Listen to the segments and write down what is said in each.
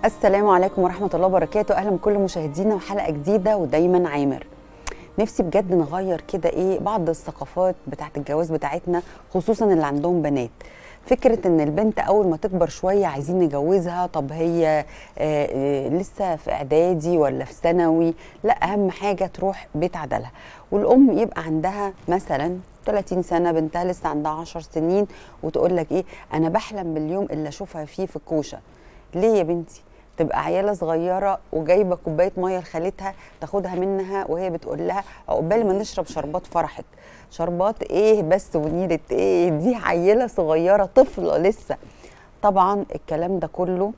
السلام عليكم ورحمة الله وبركاته أهلا بكل مشاهدينا وحلقة جديدة ودايما عامر نفسي بجد نغير كده ايه بعض الثقافات بتاعت الجواز بتاعتنا خصوصا اللي عندهم بنات فكرة ان البنت اول ما تكبر شوية عايزين نجوزها طب هي آه، آه، لسه في اعدادي ولا في ثانوي لا اهم حاجة تروح بيت عدلها والام يبقى عندها مثلا 30 سنة بنتها لسه عندها 10 سنين وتقول لك ايه انا بحلم باليوم اللي اشوفها فيه في الكوشة ليه يا بنتي تبقى عياله صغيره وجايبه كوبايه ميه لخالتها تاخدها منها وهي بتقول لها عقبال ما نشرب شربات فرحك شربات ايه بس ونيله ايه دي عيله صغيره طفله لسه طبعا الكلام ده كله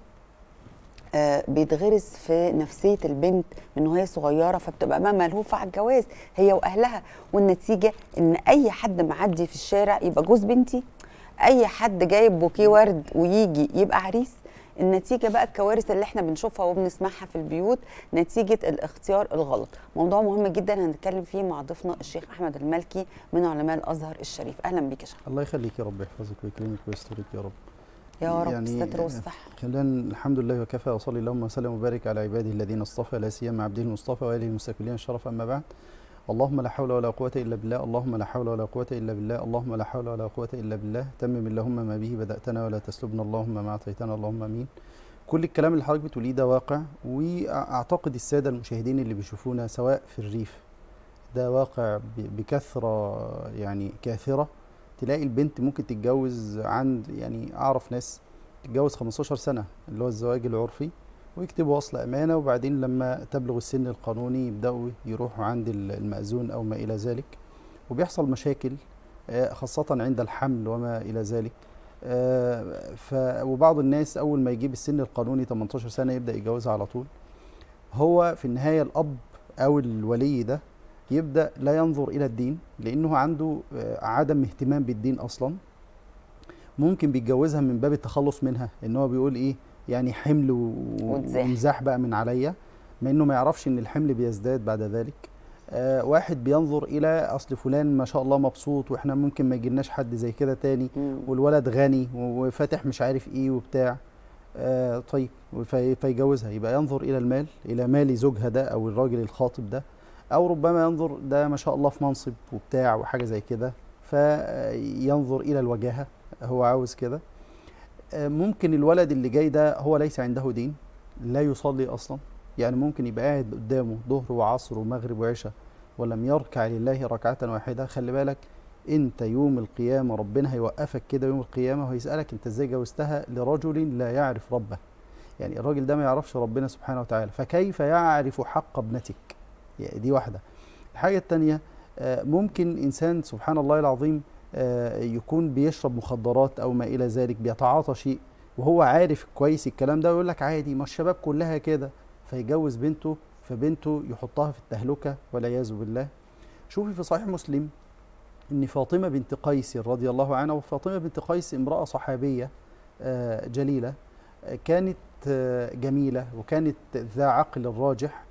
آه بيتغرس في نفسيه البنت من وهي صغيره فبتبقى بقى ملهوفه على الجواز هي واهلها والنتيجه ان اي حد معدي في الشارع يبقى جوز بنتي اي حد جايب بوكيه ورد ويجي يبقى عريس النتيجه بقى الكوارث اللي احنا بنشوفها وبنسمعها في البيوت نتيجه الاختيار الغلط موضوع مهم جدا هنتكلم فيه مع ضيفنا الشيخ احمد المالكي من علماء الازهر الشريف اهلا بيك يا شيخ الله يخليك يا رب يحفظك ويكرمك ويسترك يا رب يا رب يعني الستر والصحه خلينا الحمد لله وكفى وصلي اللهم وسلم وبارك على عباده الذين اصطفى لا سيما عبده المصطفى واله المستكبرين الشرف اما بعد اللهم لا حول ولا قوة إلا بالله اللهم لا حول ولا قوة إلا بالله اللهم لا حول ولا قوة إلا بالله تمم اللهم ما به بدأتنا ولا تسلبنا اللهم ما أعطيتنا اللهم آمين كل الكلام اللي حضرتك بتقوليه ده واقع واعتقد الساده المشاهدين اللي بيشوفونا سواء في الريف ده واقع ب- بكثره يعني كاثره تلاقي البنت ممكن تتجوز عند يعني اعرف ناس تتجوز 15 سنه اللي هو الزواج العرفي ويكتبوا وصل امانه وبعدين لما تبلغ السن القانوني يبداوا يروحوا عند ال- المأذون او ما الى ذلك وبيحصل مشاكل آه، خاصه عند الحمل وما الى ذلك آه، ف وبعض الناس اول ما يجيب السن القانوني 18 سنه يبدا يتجوزها على طول هو في النهايه الاب او الولي ده يبدا لا ينظر الى الدين لانه عنده آه، عدم اهتمام بالدين اصلا ممكن بيتجوزها من باب التخلص منها ان هو بيقول ايه يعني حمل و- وانزاح. ومزاح بقى من عليا ما انه ما يعرفش ان الحمل بيزداد بعد ذلك آه واحد بينظر الى اصل فلان ما شاء الله مبسوط واحنا ممكن ما يجيلناش حد زي كده تاني مم. والولد غني وفاتح مش عارف ايه وبتاع آه طيب في- فيجوزها يبقى ينظر الى المال الى مال زوجها ده او الراجل الخاطب ده او ربما ينظر ده ما شاء الله في منصب وبتاع وحاجه زي كده فينظر الى الوجاهه هو عاوز كده آه ممكن الولد اللي جاي ده هو ليس عنده دين لا يصلي اصلا يعني ممكن يبقى قاعد قدامه ظهر وعصر ومغرب وعشاء ولم يركع لله ركعه واحده خلي بالك انت يوم القيامه ربنا هيوقفك كده يوم القيامه وهيسالك انت ازاي جوزتها لرجل لا يعرف ربه يعني الراجل ده ما يعرفش ربنا سبحانه وتعالى فكيف يعرف حق ابنتك يعني دي واحده الحاجه الثانيه ممكن انسان سبحان الله العظيم آه، يكون بيشرب مخدرات او ما الى ذلك بيتعاطى شيء وهو عارف كويس الكلام ده ويقول لك عادي ما الشباب كلها كده فيجوز بنته فبنته يحطها في التهلكه والعياذ بالله شوفي في صحيح مسلم ان فاطمه بنت قيس رضي الله عنها وفاطمه بنت قيس امراه صحابيه آه، جليله آه، كانت آه، جميله وكانت ذا عقل راجح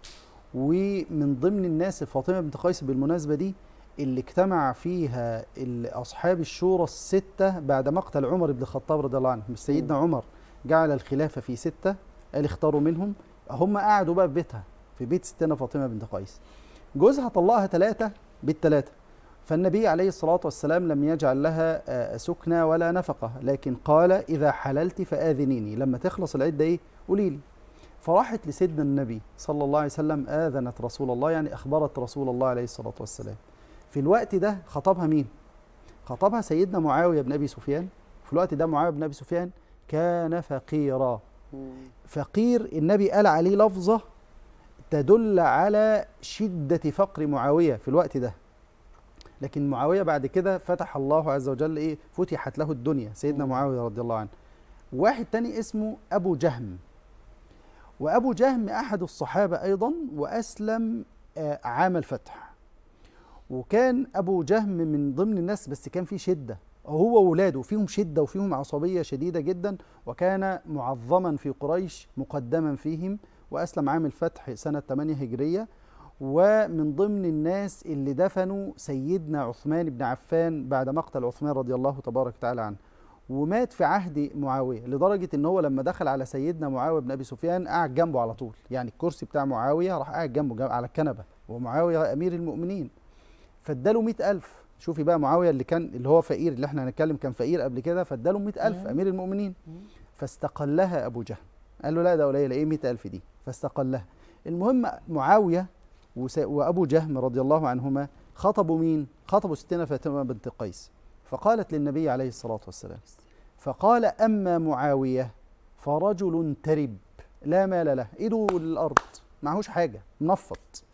ومن ضمن الناس فاطمه بنت قيس بالمناسبه دي اللي اجتمع فيها ال- اصحاب الشورى السته بعد مقتل عمر بن الخطاب رضي الله عنه مش سيدنا عمر جعل الخلافه في سته قال اختاروا منهم هم قعدوا بقى في بيتها في بيت ستنا فاطمه بنت قيس جوزها طلقها ثلاثه بالثلاثه فالنبي عليه الصلاة والسلام لم يجعل لها آه، سكنى ولا نفقة لكن قال إذا حللت فآذنيني لما تخلص العدة إيه قولي لي فراحت لسيدنا النبي صلى الله عليه وسلم آذنت رسول الله يعني أخبرت رسول الله عليه الصلاة والسلام في الوقت ده خطبها مين خطبها سيدنا معاوية بن أبي سفيان في الوقت ده معاوية بن أبي سفيان كان فقيرا مم. فقير النبي قال عليه لفظة تدل على شدة فقر معاوية في الوقت ده لكن معاوية بعد كده فتح الله عز وجل ايه فتحت له الدنيا سيدنا مم. معاوية رضي الله عنه واحد تاني اسمه أبو جهم وأبو جهم أحد الصحابة أيضا وأسلم آه، عام الفتح وكان أبو جهم من ضمن الناس بس كان فيه شدة هو وولاده فيهم شدة وفيهم عصبية شديدة جدا وكان معظما في قريش مقدما فيهم وأسلم عام الفتح سنة 8 هجرية ومن ضمن الناس اللي دفنوا سيدنا عثمان بن عفان بعد مقتل عثمان رضي الله تبارك وتعالى عنه ومات في عهد معاويه لدرجه ان هو لما دخل على سيدنا معاويه بن ابي سفيان قعد جنبه على طول يعني الكرسي بتاع معاويه راح قاعد جنبه جنب على الكنبه ومعاويه امير المؤمنين فاداله 100000 شوفي بقى معاويه اللي كان اللي هو فقير اللي احنا هنتكلم كان فقير قبل كده فاداله 100000 مم. امير المؤمنين مم. فاستقلها ابو جهل قال له لا ده قليله ايه 100000 دي فاستقلها المهم معاويه وس- وابو جهم رضي الله عنهما خطبوا مين خطبوا ستنا فاطمه بنت قيس فقالت للنبي عليه الصلاه والسلام فقال اما معاويه فرجل ترب لا مال له ايده للارض معهوش حاجه منفض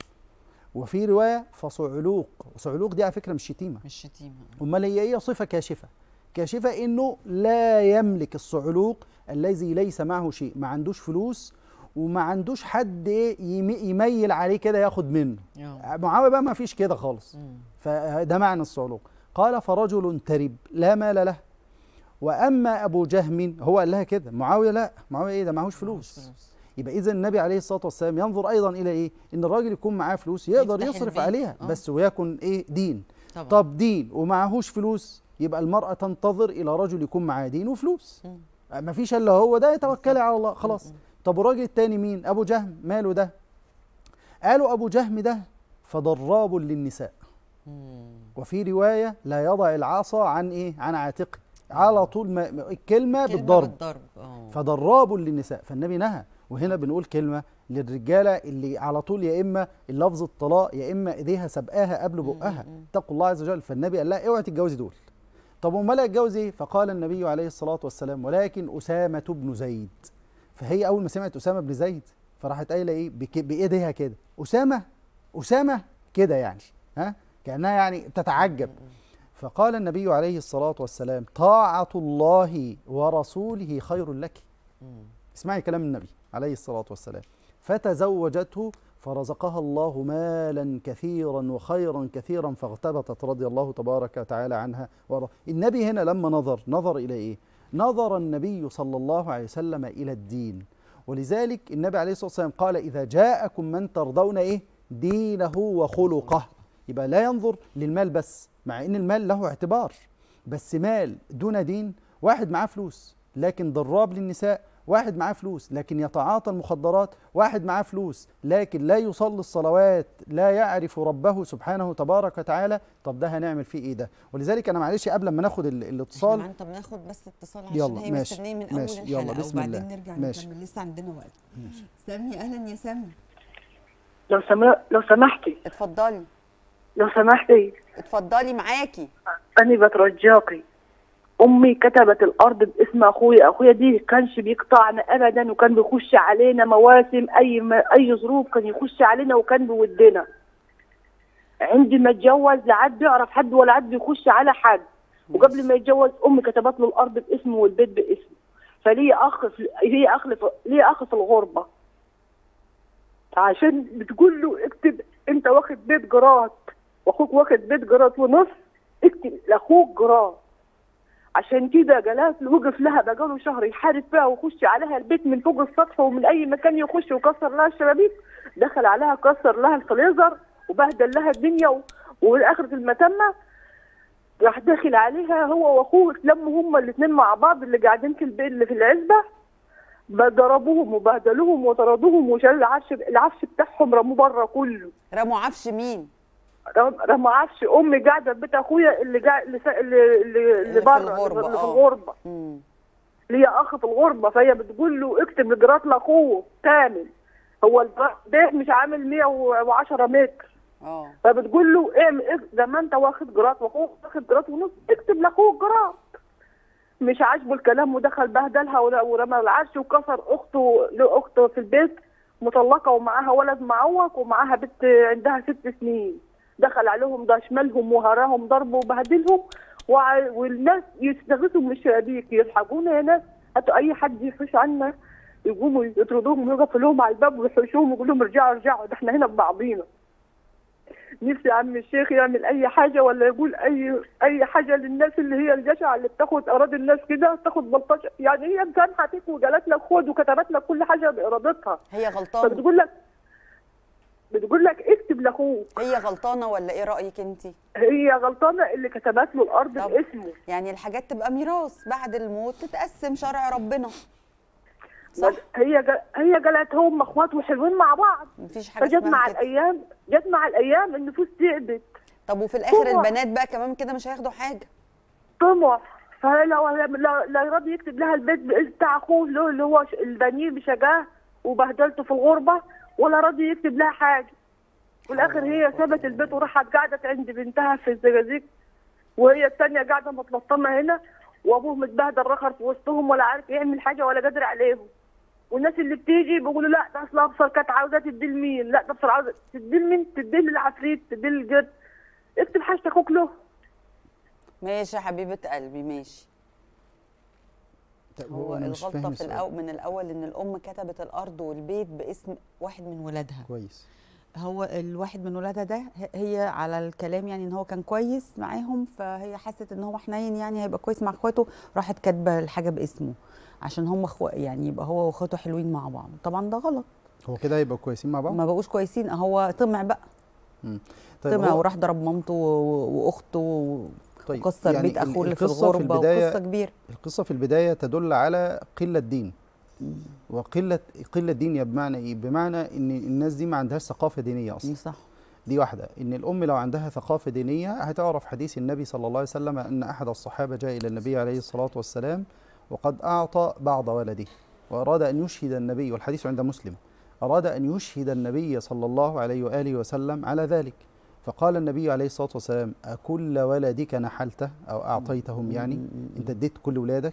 وفي روايه فصعلوق صعلوق دي على فكره مش شتيمه مش شتيمه امال هي ايه صفه كاشفه كاشفه انه لا يملك الصعلوق الذي ليس معه شيء ما عندوش فلوس وما عندوش حد إيه يمي- يميل عليه كده ياخد منه اه معاويه بقى ما فيش كده خالص مم. فده معنى الصعلوق قال فرجل ترب لا مال له واما ابو جهم هو قال لها كده معاويه لا معاويه ايه ده معهوش فلوس فلوس. يبقى اذا النبي عليه الصلاه والسلام ينظر ايضا الى ايه ان الراجل يكون معاه فلوس يقدر يفتح يصرف البيت. عليها آه. بس ويكن ايه دين طبعا طب دين ومعهوش فلوس يبقى المرأة تنتظر إلى رجل يكون معاه دين وفلوس مم. ما فيش إلا هو ده يتوكلي على الله خلاص مم. طب والراجل التاني مين أبو جهم ماله ده قالوا أبو جهم ده فضراب للنساء مم. وفي رواية لا يضع العصا عن إيه عن عاتقه على طول ما ما- الكلمة كلمة بالضرب بالضرب اه فضراب للنساء فالنبي نهى وهنا بنقول كلمة للرجالة اللي على طول يا إما اللفظ الطلاق يا إما إيديها سبقاها قبل بقها مم. اتقوا الله عز وجل فالنبي قال لها اوعي تتجوزي دول طب امال اتجوز ايه فقال النبي عليه الصلاه والسلام ولكن اسامه بن زيد فهي اول ما سمعت اسامه بن زيد فراحت قايله ايه بك- بايديها كده اسامه اسامه كده يعني ها كانها يعني بتتعجب فقال النبي عليه الصلاه والسلام طاعه الله ورسوله خير لك مم. اسمعي كلام النبي عليه الصلاة والسلام فتزوجته فرزقها الله مالا كثيرا وخيرا كثيرا فاغتبطت رضي الله تبارك وتعالى عنها ورضى. النبي هنا لما نظر نظر إلى إيه؟ نظر النبي صلى الله عليه وسلم إلى الدين ولذلك النبي عليه الصلاة والسلام قال إذا جاءكم من ترضون إيه؟ دينه وخلقه يبقى لا ينظر للمال بس مع إن المال له اعتبار بس مال دون دين واحد معاه فلوس لكن ضراب للنساء واحد معاه فلوس لكن يتعاطى المخدرات واحد معاه فلوس لكن لا يصلي الصلوات لا يعرف ربه سبحانه تبارك وتعالى طب ده هنعمل فيه ايه ده ولذلك انا معلش قبل ما ناخد ال- احنا الاتصال معانا- طب ناخد بس اتصال عشان يلا، هي ماشي، مستنيه من ماشي، اول يلا، الحلقه بسم وبعدين الله. نرجع ماشي. نكمل لسه عندنا وقت سامي اهلا يا سامي لو سمح لو سمحتي اتفضلي لو سمحتي اتفضلي معاكي أنا بترجاكي أمي كتبت الأرض باسم أخويا أخويا دي كانش بيقطعنا أبدا وكان بيخش علينا مواسم أي ما أي ظروف كان يخش علينا وكان بودنا عندي ما اتجوز لا عاد بيعرف حد ولا عاد بيخش على حد وقبل ما يتجوز أمي كتبت له الأرض باسمه والبيت باسمه فليه أخ في ليه أخ في ليه أخ في الغربة عشان بتقول له اكتب أنت واخد بيت جرات واخوك واخد بيت جرات ونص اكتب لاخوك جرات عشان كده جلال وقف لها بقاله شهر يحارب فيها ويخش عليها البيت من فوق السطح ومن اي مكان يخش وكسر لها الشبابيك دخل عليها كسر لها الفريزر وبهدل لها الدنيا و... واخرة المتمة راح داخل عليها هو واخوه اتلموا هما الاثنين مع بعض اللي قاعدين في البيت اللي في العزبة ضربوهم وبهدلوهم وطردوهم وشالوا العفش العفش بتاعهم رموه بره كله رموا عفش مين رم- رمى عفش امي قاعده في بيت اخويا اللي قاعد اللي سا- اللي اللي, اللي في بره الغربة، اللي في آه. الغربه مم. ليا اخ في الغربه فهي بتقول له اكتب اجراءات لاخوه كامل هو البيت مش عامل 110 متر اه فبتقول له اعمل إيه زي ما انت واخد جرات واخوك واخد جرات ونص اكتب لاخوك جرات مش عاجبه الكلام ودخل بهدلها ور- ورمى العرش وكسر اخته لاخته في البيت مطلقه ومعاها ولد معوق ومعاها بنت عندها ست سنين دخل عليهم ده شمالهم وهراهم ضربه وبهدلهم وع- والناس يستغيثوا من الشبابيك يلحقونا يا ناس هاتوا اي حد يحوش عنا يقوموا يطردوهم ويقفوا لهم على الباب ويحوشوهم ويقولوا لهم ارجعوا ارجعوا ده احنا هنا ببعضينا نفسي عم الشيخ يعمل اي حاجه ولا يقول اي اي حاجه للناس اللي هي الجشعه اللي بتاخد اراضي الناس كده تاخد بلطشه يعني هي مسامحه فيك وجالت لك خد وكتبت لك كل حاجه بارادتها هي غلطانه فبتقول لك بتقول لك اكتب لاخوك هي غلطانه ولا ايه رايك انت هي غلطانه اللي كتبت له الارض طب. باسمه يعني الحاجات تبقى ميراث بعد الموت تتقسم شرع ربنا صح هي جا... هي جالت هم اخوات وحلوين مع بعض مفيش حاجه فجت مع اسمها كده الايام جت مع الايام النفوس تعبت طب وفي الاخر طمع. البنات بقى كمان كده مش هياخدوا حاجه طمع فلو لا, لا راضي يكتب لها البيت باسم بتاع اخوه اللي هو- اللي هو ش- البنيه بشجاه وبهدلته في الغربه ولا راضي يكتب لها حاجه في الاخر هي سابت البيت وراحت قعدت عند بنتها في الزقازيق وهي الثانيه قاعده متلطمه هنا وابوه متبهدل رخر في وسطهم ولا عارف يعمل حاجه ولا قادر عليهم والناس اللي بتيجي بيقولوا لا ده اصل ابصر كانت عاوزه تدي لمين لا ده ابصر عاوزه تدي لمين تدي للعفريت تدي للجد اكتب حاجه اخوك له ماشي يا حبيبه قلبي ماشي طب هو أنا مش فاهم الغلطه في السؤال. الأول من الاول ان الام كتبت الارض والبيت باسم واحد من ولادها كويس هو الواحد من ولادها ده ه- هي على الكلام يعني ان هو كان كويس معاهم فهي حست ان هو حنين يعني هيبقى كويس مع اخواته راحت كاتبه الحاجه باسمه عشان هم اخو يعني يبقى هو واخواته حلوين مع بعض طبعا ده غلط هو كده هيبقوا كويسين مع بعض ما بقوش كويسين هو طمع بقى طمع هو- وراح ضرب مامته و- واخته و- طيب وكسر يعني بيت اخوه ال- اللي في القصة في الغربه البداية وقصه كبيره القصة في البداية تدل على قلة دين وقلة قلة دين بمعنى ايه؟ بمعنى ان الناس دي ما عندهاش ثقافة دينية اصلا صح دي واحدة ان الام لو عندها ثقافة دينية هتعرف حديث النبي صلى الله عليه وسلم ان احد الصحابة جاء الى النبي عليه الصلاة والسلام وقد اعطى بعض ولده واراد ان يشهد النبي والحديث عند مسلم اراد ان يشهد النبي صلى الله عليه واله وسلم على ذلك فقال النبي عليه الصلاة والسلام أكل ولدك نحلته أو أعطيتهم يعني أنت اديت كل ولادك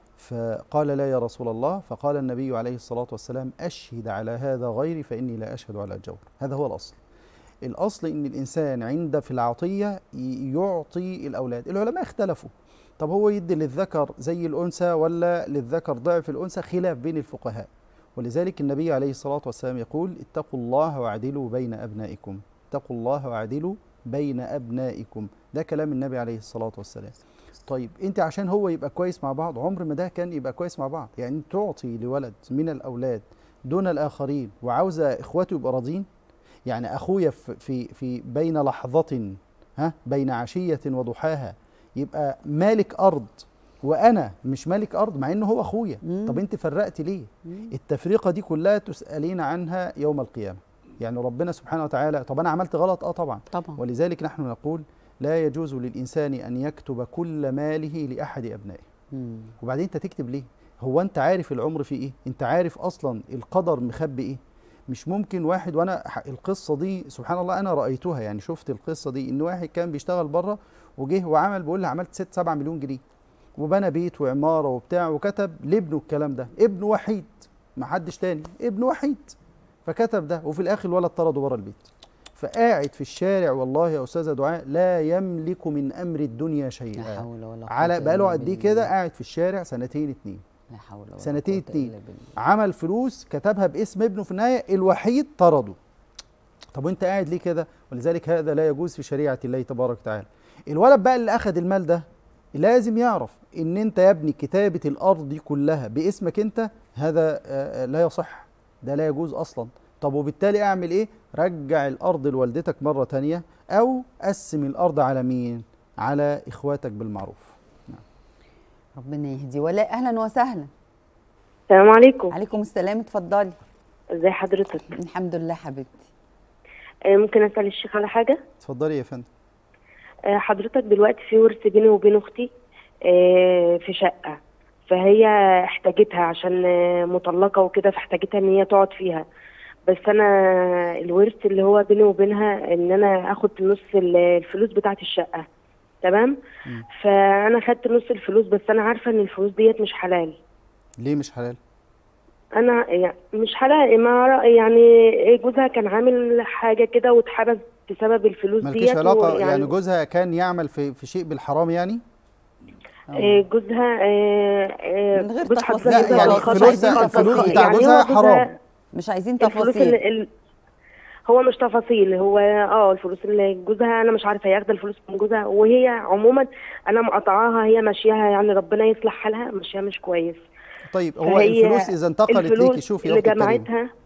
فقال لا يا رسول الله فقال النبي عليه الصلاة والسلام أشهد على هذا غيري فإني لا أشهد على الجور هذا هو الأصل الأصل إن الإنسان عند في العطية ي- يعطي الأولاد العلماء اختلفوا طب هو يدي للذكر زي الأنثى ولا للذكر ضعف الأنثى خلاف بين الفقهاء ولذلك النبي عليه الصلاة والسلام يقول اتقوا الله واعدلوا بين أبنائكم اتقوا الله واعدلوا بين أبنائكم ده كلام النبي عليه الصلاة والسلام طيب انت عشان هو يبقى كويس مع بعض عمر ما ده كان يبقى كويس مع بعض يعني تعطي لولد من الاولاد دون الاخرين وعاوزه اخواته يبقوا راضين يعني اخويا في في في بين لحظه ها بين عشيه وضحاها يبقى مالك ارض وانا مش مالك ارض مع انه هو اخويا مم. طب انت فرقت ليه مم. التفرقه دي كلها تسالين عنها يوم القيامه يعني ربنا سبحانه وتعالى طب انا عملت غلط اه طبعا طبعا ولذلك نحن نقول لا يجوز للإنسان أن يكتب كل ماله لأحد أبنائه مم. وبعدين أنت تكتب ليه هو أنت عارف العمر فيه إيه أنت عارف أصلا القدر مخبي إيه مش ممكن واحد وانا ح- القصه دي سبحان الله انا رايتها يعني شفت القصه دي ان واحد كان بيشتغل بره وجه وعمل بيقول لي عملت 6 7 مليون جنيه وبنى بيت وعماره وبتاع وكتب لابنه الكلام ده ابنه وحيد ما حدش تاني ابنه وحيد فكتب ده وفي الاخر الولد طرده بره البيت فقاعد في الشارع والله يا استاذه دعاء لا يملك من امر الدنيا لا شيئا حول ولا قوة على إلا بقاله قد ايه كده بالله. قاعد في الشارع سنتين اتنين لا حول ولا سنتين قوة اتنين. إلا بالله. عمل فلوس كتبها باسم ابنه في النهايه الوحيد طرده طب وانت قاعد ليه كده ولذلك هذا لا يجوز في شريعه الله تبارك وتعالى الولد بقى اللي اخذ المال ده لازم يعرف ان انت يا ابني كتابه الارض دي كلها باسمك انت هذا آه، آه، لا يصح ده لا يجوز اصلا طب وبالتالي اعمل ايه رجع الارض لوالدتك مره تانية او قسم الارض على مين على اخواتك بالمعروف ربنا يهدي ولا اهلا وسهلا السلام عليكم عليكم السلام اتفضلي ازي حضرتك الحمد لله حبيبتي آه، ممكن اسال الشيخ على حاجه اتفضلي يا فندم آه، حضرتك دلوقتي في ورث بيني وبين اختي آه، في شقه فهي احتاجتها عشان آه، مطلقه وكده فاحتاجتها ان هي تقعد فيها بس انا الورث اللي هو بيني وبينها ان انا اخد نص ال- الفلوس بتاعه الشقه تمام مم. فانا خدت نص الفلوس بس انا عارفه ان الفلوس ديت مش حلال ليه مش حلال انا يعني مش حلال ما رأ- يعني جوزها كان عامل حاجه كده واتحبس بسبب الفلوس مالكيش ديت علاقه ويعني- يعني جوزها كان يعمل في في شيء بالحرام يعني آه، جوزها آه، آه، من غير جوز تفاصيل. حضرتك لا، جوزها يعني خاطر- الفلوس ده- عايزين الفلوس تفاصيل. بتاع يعني هو جوزها جوزها حرام. مش عايزين الفلوس تفاصيل اللي ال- هو مش تفاصيل هو اه الفلوس اللي جوزها انا مش عارفه هياخد الفلوس من جوزها وهي عموما انا مقطعاها هي ماشياها يعني ربنا يصلح حالها ماشياها مش كويس طيب هو فهي الفلوس اذا انتقلت الفلوس ليكي شوفي يا اللي اختي الكريمه جمعتها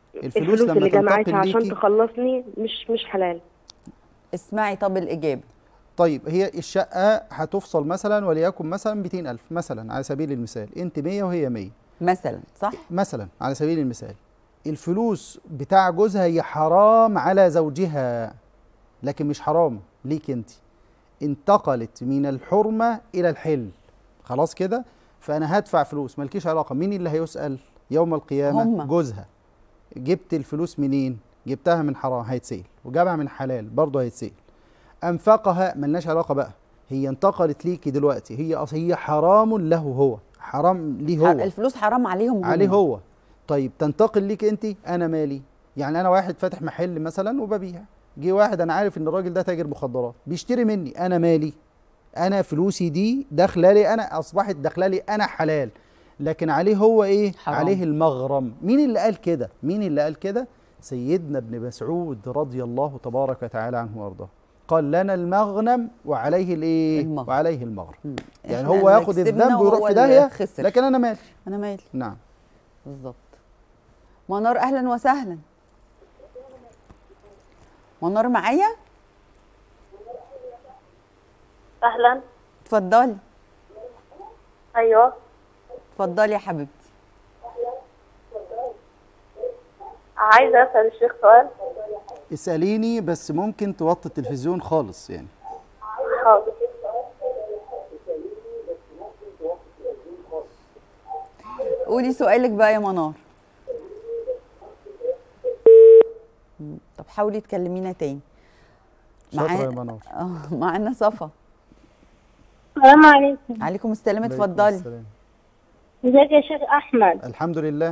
الفلوس لما اللي تنتقل جمعتها عشان ليكي تخلصني مش مش حلال اسمعي طب الاجابه طيب هي الشقه هتفصل مثلا وليكن مثلا 200000 مثلا على سبيل المثال انت 100 وهي 100 مثلا صح مثلا على سبيل المثال الفلوس بتاع جوزها هي حرام على زوجها لكن مش حرام ليك انت انتقلت من الحرمه الى الحل خلاص كده فانا هدفع فلوس مالكيش علاقه مين اللي هيسال يوم القيامه هما. جوزها جبت الفلوس منين جبتها من حرام هيتسال وجابها من حلال برضه هيتسال انفقها ملناش علاقه بقى هي انتقلت ليكي دلوقتي هي أص- هي حرام له هو حرام ليه هو الفلوس حرام عليهم هم. عليه هو طيب تنتقل ليك انت انا مالي يعني انا واحد فاتح محل مثلا وببيع جه واحد انا عارف ان الراجل ده تاجر مخدرات بيشتري مني انا مالي انا فلوسي دي داخله لي انا اصبحت داخله لي انا حلال لكن عليه هو ايه حرام. عليه المغرم مين اللي قال كده مين اللي قال كده سيدنا ابن مسعود رضي الله تبارك وتعالى عنه وارضاه قال لنا المغنم وعليه الايه المغرم. وعليه المغرم مم. يعني إحنا هو اللي ياخد كسبنا الذنب ويروح وهو في اللي داهيه خسر لكن انا مالي انا مالي نعم بالظبط منار اهلا وسهلا منار معايا اهلا اتفضلي ايوه اتفضلي يا حبيبتي عايزه اسال الشيخ سؤال اسأليني بس ممكن توطي التلفزيون خالص يعني حاضر قولي سؤالك بقى يا منار مم. طب حاولي تكلمينا تاني شاطرة يا معا- منار اه معانا صفا السلام عليكم عليكم السلام عليكم اتفضلي السلام. ازيك يا شيخ احمد الحمد لله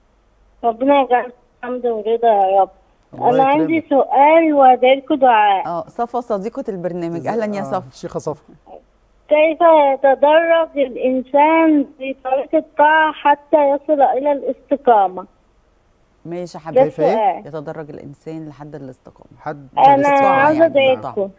ربنا يجعلك الحمد ورضا يا رب الله انا عندي يكرمك. سؤال وادعيلكوا دعاء اه صفا صديقة البرنامج اهلا يا آه، صفا الشيخة صفا كيف يتدرج الانسان في طريق الطاعه حتى يصل الى الاستقامه ماشي يا ده حبيبتي كيف إيه؟ السؤال يتدرج الانسان لحد الاستقامة حد انا الاستطاعة عاوزه يعني. ادعيلكم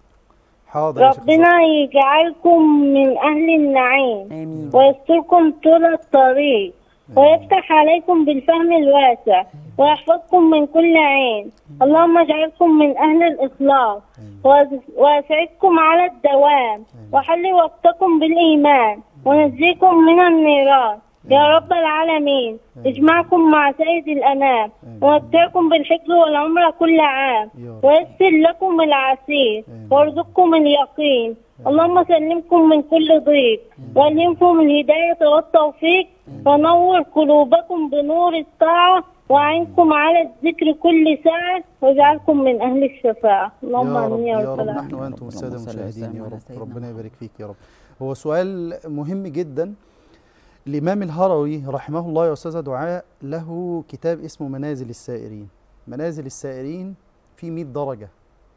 حاضر يا شيخة صفا. ربنا يجعلكم من اهل النعيم امين ويستركم طول الطريق ويفتح عليكم بالفهم الواسع ويحفظكم من كل عين اللهم اجعلكم من أهل الإخلاص وأز- وأسعدكم على الدوام وحل وقتكم بالإيمان ونجيكم من النيران يا رب العالمين اجمعكم مع سيد الأنام ومتعكم بالحج والعمرة كل عام يا رب. ويسر لكم العسير وارزقكم اليقين اللهم سلمكم من كل ضيق والهمكم الهداية والتوفيق ونور قلوبكم بنور الطاعة وعنكم على الذكر كل ساعة واجعلكم من أهل الشفاعة اللهم يا رب آمين يا يا رب رب العالمين نحن وانتم اللهم الساده صل المشاهدين وسلم يا على رب سيدنا ربنا محمد. يبارك فيك يا رب هو سؤال مهم جدا الامام الهروي رحمه الله يا استاذه دعاء له كتاب اسمه منازل السائرين منازل السائرين في 100 درجه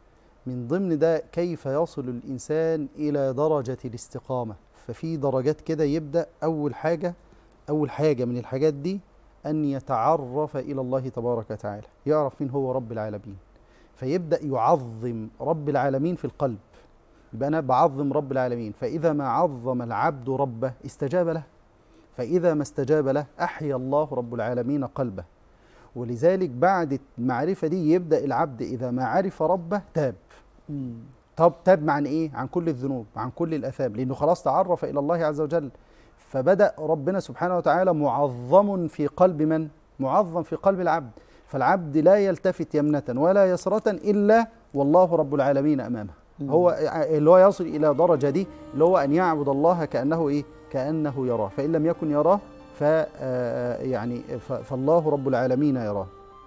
من ضمن ده كيف يصل الانسان الى درجه الاستقامه ففي درجات كده يبدا اول حاجه اول حاجه من الحاجات دي ان يتعرف الى الله تبارك وتعالى يعرف مين هو رب العالمين فيبدا يعظم رب العالمين في القلب يبقى انا بعظم رب العالمين فاذا ما عظم العبد ربه استجاب له فاذا ما استجاب له احيا الله رب العالمين قلبه ولذلك بعد المعرفه دي يبدا العبد اذا ما عرف ربه تاب مم. طب تاب عن ايه عن كل الذنوب عن كل الاثام لانه خلاص تعرف الى الله عز وجل فبدا ربنا سبحانه وتعالى معظم في قلب من معظم في قلب العبد فالعبد لا يلتفت يمنه ولا يسره الا والله رب العالمين امامه هو اللي هو يصل الى درجه دي اللي هو ان يعبد الله كانه ايه كانه يراه فان لم يكن يراه ف آه، يعني ف- فالله رب العالمين يراه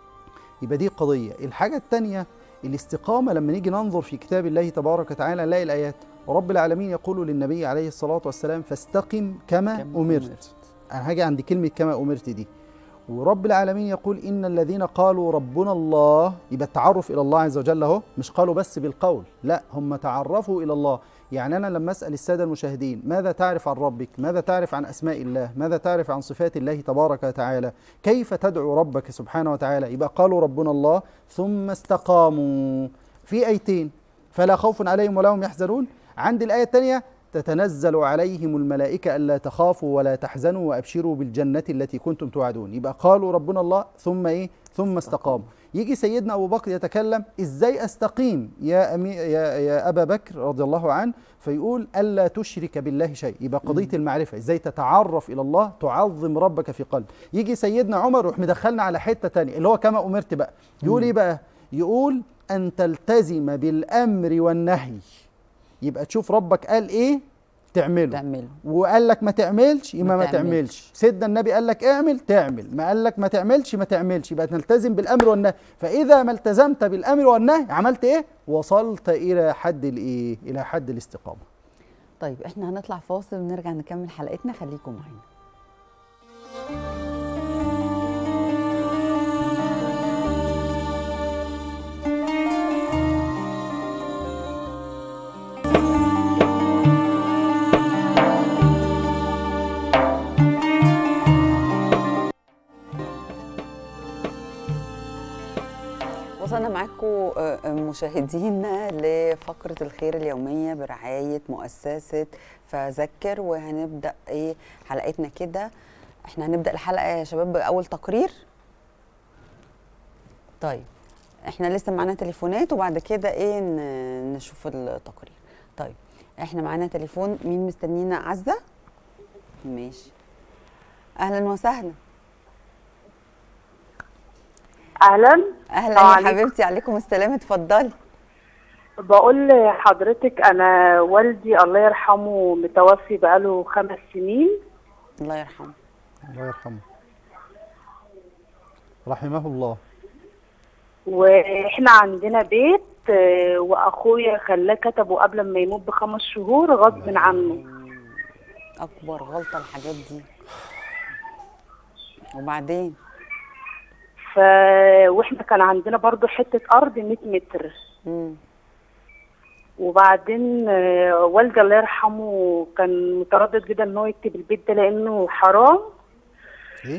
يبقى دي قضيه الحاجه الثانيه الاستقامه لما نيجي ننظر في كتاب الله تبارك وتعالى نلاقي الايات ورب العالمين يقول للنبي عليه الصلاه والسلام فاستقم كما, كما امرت أمرت. انا هاجي عند كلمه كما امرت دي ورب العالمين يقول ان الذين قالوا ربنا الله يبقى التعرف الى الله عز وجل اهو مش قالوا بس بالقول لا هم تعرفوا الى الله يعني انا لما اسال الساده المشاهدين ماذا تعرف عن ربك ماذا تعرف عن اسماء الله ماذا تعرف عن صفات الله تبارك وتعالى كيف تدعو ربك سبحانه وتعالى يبقى قالوا ربنا الله ثم استقاموا في ايتين فلا خوف عليهم ولا هم يحزنون عند الايه الثانيه تتنزل عليهم الملائكة ألا تخافوا ولا تحزنوا وأبشروا بالجنة التي كنتم توعدون يبقى قالوا ربنا الله ثم إيه ثم استقاموا يجي سيدنا أبو بكر يتكلم إزاي أستقيم يا, أمي يا, يا أبا بكر رضي الله عنه فيقول ألا تشرك بالله شيء يبقى قضية المعرفة إزاي تتعرف إلى الله تعظم ربك في قلب يجي سيدنا عمر يروح مدخلنا على حتة تانية اللي هو كما أمرت بقى يقول إيه بقى يقول أن تلتزم بالأمر والنهي يبقى تشوف ربك قال إيه تعمله تعمله وقال لك ما تعملش يبقى ما ما تعملش. تعملش سيدنا النبي قال لك اعمل تعمل ما قال لك ما تعملش ما تعملش يبقى نلتزم بالامر والنهي فاذا ما التزمت بالامر والنهي عملت ايه وصلت الى حد الايه الى حد الاستقامه طيب احنا هنطلع فاصل ونرجع نكمل حلقتنا خليكم معانا وصلنا معاكم مشاهدينا لفقرة الخير اليومية برعاية مؤسسة فذكر وهنبدأ ايه حلقتنا كده احنا هنبدأ الحلقة يا شباب بأول تقرير طيب احنا لسه معانا تليفونات وبعد كده ايه ن- نشوف التقرير طيب احنا معانا تليفون مين مستنينا عزة ماشي اهلا وسهلا اهلا اهلا السلام يا عليكم. حبيبتي عليكم السلام اتفضلي بقول لحضرتك انا والدي الله يرحمه متوفي بقاله خمس سنين الله يرحمه الله يرحمه رحمه الله واحنا عندنا بيت آه، واخويا خلاه كتبه قبل ما يموت بخمس شهور غصب عنه اكبر غلطه الحاجات دي وبعدين ف واحنا كان عندنا برضو حته ارض 100 متر مم. وبعدين آه، والدي الله يرحمه كان متردد جدا ان هو يكتب البيت ده لانه حرام ايه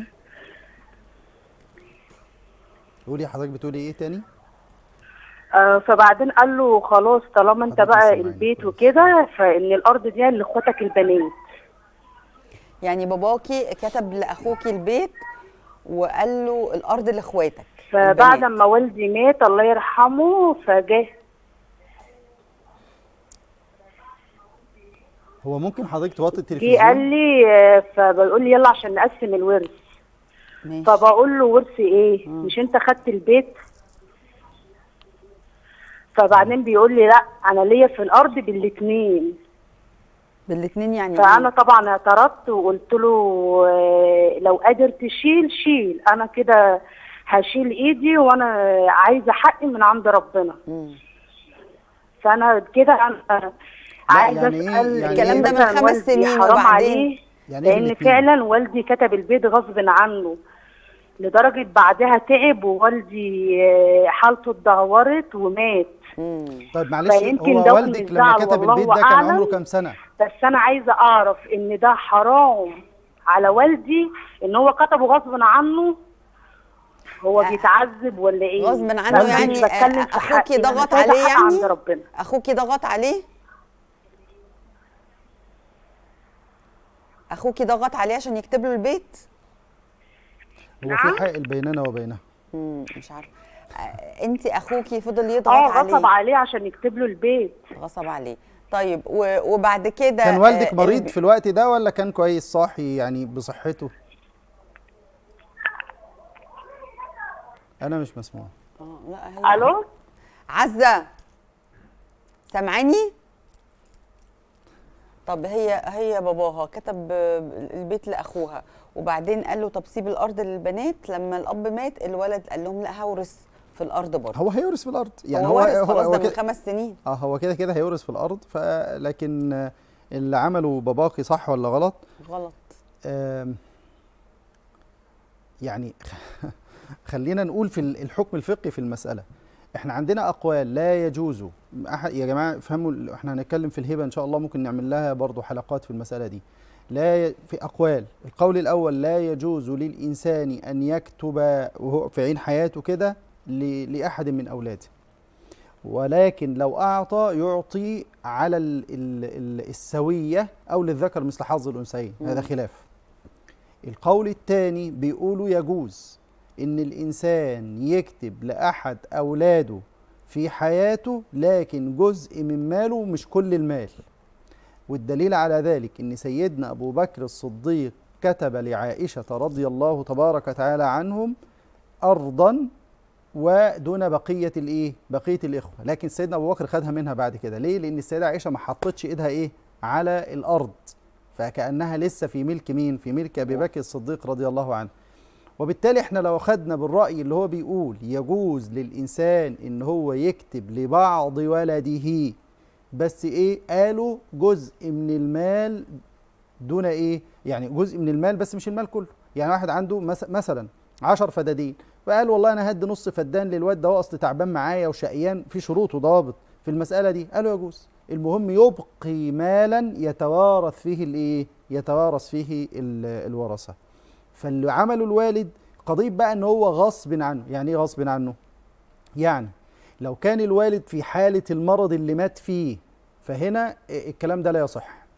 قولي حضرتك بتقولي ايه تاني آه، فبعدين قال له خلاص طالما انت حضرتك بقى سامعيني البيت كويس. وكده فان الارض دي لاخواتك البنات يعني باباكي كتب لاخوكي البيت وقال له الارض لاخواتك فبعد البنات. ما والدي مات الله يرحمه فجاه هو ممكن حضرتك توطي جه التلفزيون قال لي آه، فبقول لي يلا عشان نقسم الورث ماشي فبقول له ورث ايه مش انت خدت البيت فبعدين بيقول لي لا انا ليا في الارض بالاتنين بالاثنين يعني فانا إيه؟ طبعا اعترضت وقلت له آه، لو قادر تشيل شيل انا كده هشيل ايدي وانا عايزه حقي من عند ربنا مم. فانا كده انا عايزه يعني إيه- اسال يعني الكلام ده من مثلاً خمس والدي سنين حرام وبعدين؟ عليه يعني إيه لان بالاتنين؟ فعلا والدي كتب البيت غصب عنه لدرجه بعدها تعب ووالدي آه، حالته اتدهورت ومات مم. طيب معلش فيمكن هو ده والدك من لما الزعل كتب والله البيت ده كان أعلم. عمره كام سنه بس انا عايزه اعرف ان ده حرام على والدي ان هو كتبه غصب عنه هو آه، بيتعذب ولا ايه غصب عنه أنا مش يعني، بتكلم آه، في أخوكي حقي، أنا ضغط سايبة عليه حق يعني؟ عند ربنا اخوكي ضغط عليه اخوكي ضغط عليه عشان يكتب له البيت هو نعم؟ في حائل بيننا وبينها مم. مش عارفه انت اخوكي فضل يضغط اه عليه غصب عليه عشان يكتب له البيت غصب عليه طيب و- وبعد كده كان والدك آه، مريض الب- في الوقت ده ولا كان كويس صاحي يعني بصحته انا مش مسموع آه، لا هي الو عزة سامعاني؟ طب هي هي باباها كتب البيت لاخوها وبعدين قال له طب سيب الارض للبنات لما الاب مات الولد قال لهم لا هورث في الارض برضه هو هيورث في الارض يعني هو هو ورث هو, خلاص هو ده من كده خمس سنين اه هو كده كده هيورث في الارض فلكن آه، اللي عمله باباكي صح ولا غلط غلط آم، يعني خلينا نقول في ال- الحكم الفقهي في المسألة احنا عندنا أقوال لا يجوز أحد يا جماعة فهموا ال- احنا هنتكلم في الهبة إن شاء الله ممكن نعمل لها برضو حلقات في المسألة دي لا ي... في أقوال القول الأول لا يجوز للإنسان أن يكتب وهو في عين حياته كده ل... لأحد من أولاده ولكن لو اعطى يعطي على ال ال ال السويه او للذكر مثل حظ الانثيين هذا خلاف القول الثاني بيقولوا يجوز ان الانسان يكتب لاحد اولاده في حياته لكن جزء من ماله مش كل المال والدليل على ذلك ان سيدنا ابو بكر الصديق كتب لعائشه رضي الله تبارك وتعالى عنهم ارضا ودون بقيه الايه بقيه الاخوه لكن سيدنا ابو بكر خدها منها بعد كده ليه لان السيده عائشه ما حطتش ايدها ايه على الارض فكانها لسه في ملك مين في ملك ابي بكر الصديق رضي الله عنه وبالتالي احنا لو خدنا بالراي اللي هو بيقول يجوز للانسان ان هو يكتب لبعض ولده بس ايه قالوا جزء من المال دون ايه يعني جزء من المال بس مش المال كله يعني واحد عنده مس- مثلا 10 فدادين فقال والله انا هدي نص فدان للواد ده هو اصل تعبان معايا وشقيان في شروط وضوابط في المساله دي قالوا يجوز المهم يبقي مالا يتوارث فيه الايه يتوارث فيه ال- الورثه فاللي عمله الوالد قضيه بقى ان هو غصب عنه يعني ايه غصب عنه يعني لو كان الوالد في حاله المرض اللي مات فيه فهنا الكلام ده لا يصح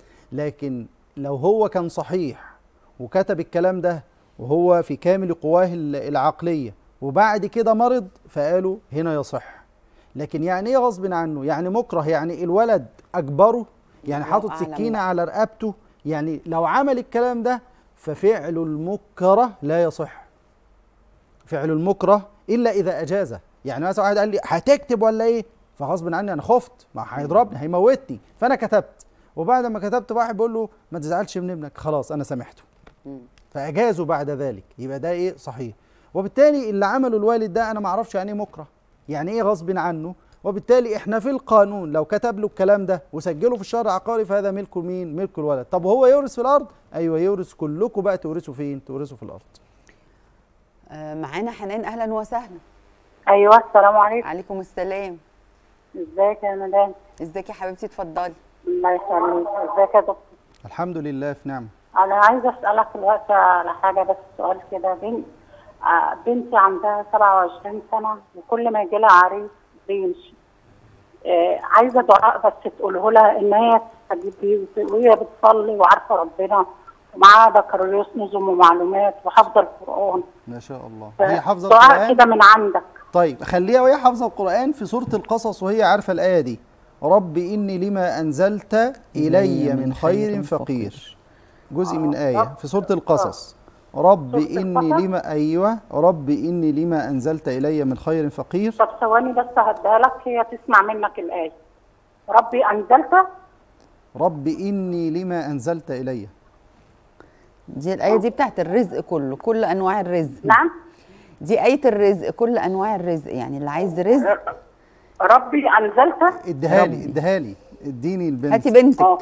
لكن لو هو كان صحيح وكتب الكلام ده وهو في كامل قواه ال- العقليه وبعد كده مرض فقالوا هنا يصح لكن يعني ايه غصب عنه يعني مكره يعني الولد اجبره يعني الله حاطط أعلم سكينه بقى. على رقبته يعني لو عمل الكلام ده ففعل المكره لا يصح فعل المكره الا اذا اجازه يعني مثلا واحد قال لي هتكتب ولا ايه فغصب عني انا خفت ما هيضربني هيموتني فانا كتبت وبعد ما كتبت واحد بيقول له ما تزعلش من ابنك خلاص انا سامحته مم. فاجازوا بعد ذلك يبقى ده ايه صحيح وبالتالي اللي عمله الوالد ده انا ما اعرفش يعني ايه مكره يعني ايه غصب عنه وبالتالي احنا في القانون لو كتب له الكلام ده وسجله في الشرع العقاري فهذا ملك مين ملك الولد طب وهو يورث في الارض ايوه يورث كلكم بقى تورثوا فين تورثوا في الارض آه، معانا حنان اهلا وسهلا ايوه السلام عليكم عليكم السلام ازيك يا مدام ازيك يا حبيبتي اتفضلي الله يخليك ازيك يا دكتور الحمد لله في نعمه انا عايزه اسالك دلوقتي على حاجه بس سؤال كده بنت آه، بنتي عندها 27 سنه وكل ما يجي لها عريس بيمشي آه، عايزه دعاء بس تقوله لها ان هي تستجيب بيه وهي بتصلي وعارفه ربنا ومعاها بكالوريوس نظم ومعلومات وحافظه القران ما شاء الله ف- هي حافظه دعاء القران كده من عندك طيب خليها وهي حافظه القران في سوره القصص وهي عارفه الايه دي رب اني لما انزلت الي من خير فقير جزء من ايه في سوره القصص رب سورة اني القصص؟ لما ايوه رب اني لما انزلت الي من خير فقير طب ثواني بس هديها لك هي تسمع منك الايه ربي انزلت رب اني لما انزلت الي دي الايه دي بتاعت الرزق كله كل انواع الرزق نعم دي ايه الرزق كل انواع الرزق يعني اللي عايز رزق ربي انزلت اديها لي ربي. اديها لي اديني البنت هاتي بنتك اه